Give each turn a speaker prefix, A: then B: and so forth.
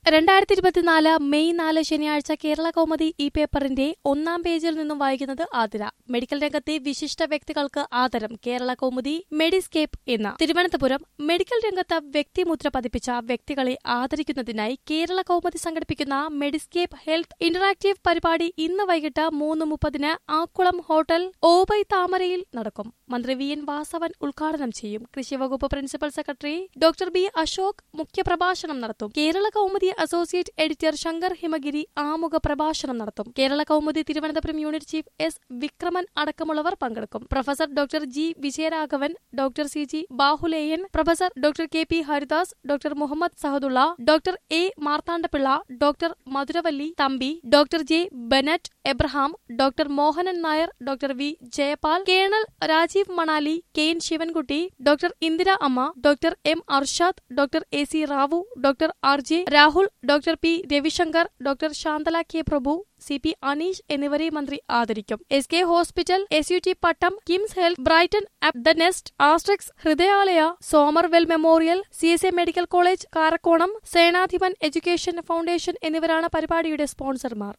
A: രണ്ടായിരത്തി ഇരുപത്തിനാല് മെയ് നാല് ശനിയാഴ്ച കേരള കൗമുദി ഈ പേപ്പറിന്റെ ഒന്നാം പേജിൽ നിന്നും വായിക്കുന്നത് ആതിര മെഡിക്കൽ രംഗത്തെ വിശിഷ്ട വ്യക്തികൾക്ക് ആദരം കേരള കൗമുദി മെഡിസ്കേപ്പ് എന്ന തിരുവനന്തപുരം മെഡിക്കൽ രംഗത്ത് വ്യക്തിമുദ്ര പതിപ്പിച്ച വ്യക്തികളെ ആദരിക്കുന്നതിനായി കേരള കൗമുദി സംഘടിപ്പിക്കുന്ന മെഡിസ്കേപ്പ് ഹെൽത്ത് ഇന്ററാക്റ്റീവ് പരിപാടി ഇന്ന് വൈകിട്ട് മൂന്ന് മുപ്പതിന് ആക്കുളം ഹോട്ടൽ ഓബൈ താമരയിൽ നടക്കും മന്ത്രി വി എൻ വാസവൻ ഉദ്ഘാടനം ചെയ്യും കൃഷിവകുപ്പ് principal secretary doctor B Ashok മുഖ്യപ്രഭാഷണം നടത്തും കേരള കൗമുദി അസോസിയേറ്റ് എഡിറ്റർ ശങ്കർ ഹിമഗിരി ആമുഖ പ്രഭാഷണം നടത്തും Kerala Kaumudi Thiruvananthapuram unit chief S Vikraman അടക്കമുള്ളവർ പങ്കെടുക്കും professor doctor G Vijayaraghavan doctor C G Bahuleyan professor doctor K P Haridas doctor Muhammad Sahadulla doctor A Marthandapillai doctor Madhuravalli Thampi doctor J Bennet Abraham doctor Mohanan Nair doctor V Jayapal colonel Rajeev Manali K N Sivankutty doctor Indira അമ്മ doctor M Arshad doctor A C Rao doctor R J Rahul doctor P Ravishankar doctor Shanthala K Prabhu C P Aneesh എന്നിവരെ മന്ത്രി ആദരിക്കും S K hospital S U T Pattom KIMS health Brighton up the nest Asterix Hridayalaya Somervell memorial C S A medical college Karakonam Senadhipan education foundation എന്നിവരാണ് പരിപാടിയുടെ സ്പോൺസർമാർ